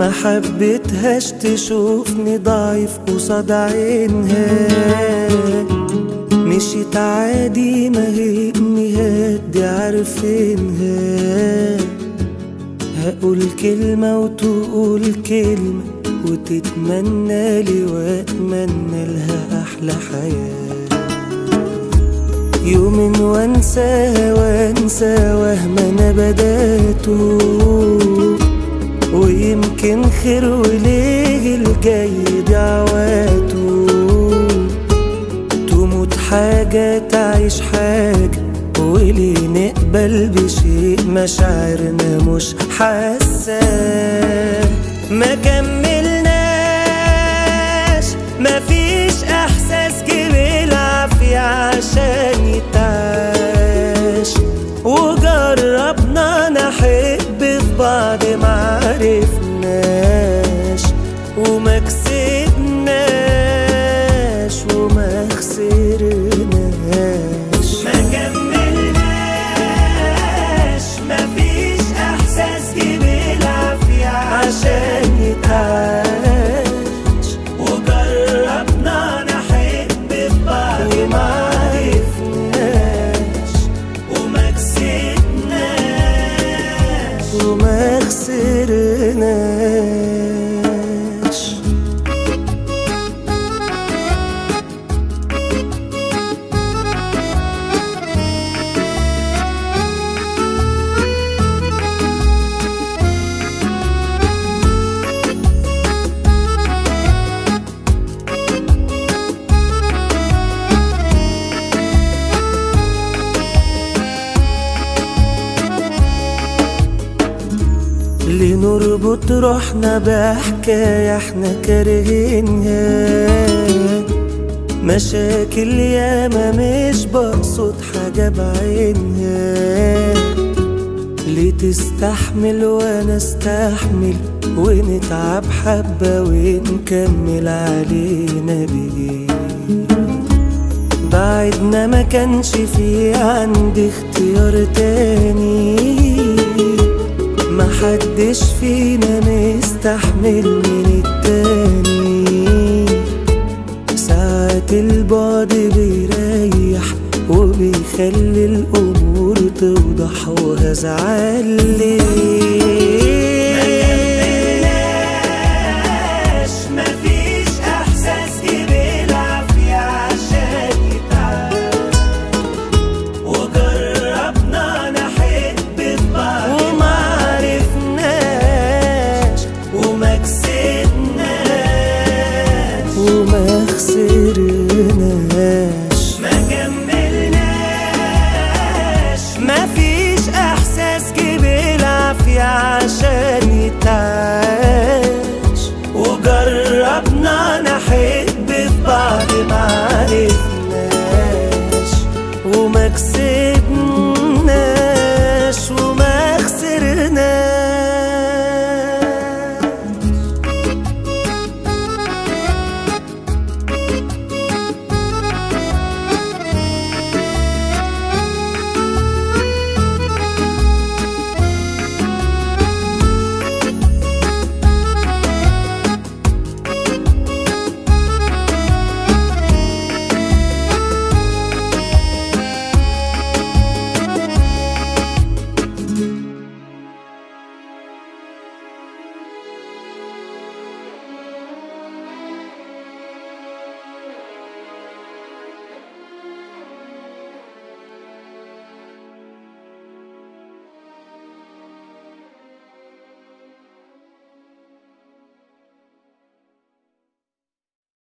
ما حبيتهاش تشوفني ضعيف قصاد عينها مشيت عادي ما هي امنيات دي عارفينها هقول كلمة وتقول كلمة وتتمنى لي واتمنى لها احلى حياة يوم وانساها وانسى وهم انا بداته ويمكن خير وليه الجاي دعواته تموت حاجة تعيش حاجة وليه نقبل بشيء مشاعرنا مش حاسة ما كملناش مفيش احساس جه بالعافية عشان يتعاش وجربنا نحب في بعض معرفناش وما كسبناش وما خسرناش ما كملناش مفيش احساس جه بالعافية عشان يتعاش وجربنا نحب في بعض معرفناش وما كسبناش وما خسرناش لنربط روحنا بحكاية احنا كارهينها مشاكل ياما مش بقصد حاجة بعينها ليه تستحمل وانا استحمل ونتعب حبة ونكمل علينا بيه بعدنا ما كانش في عندي اختيار تاني ما حدش فينا مستحمل من التاني ساعات البعد بيريح وبيخلي الأمور توضح وهزعل ليه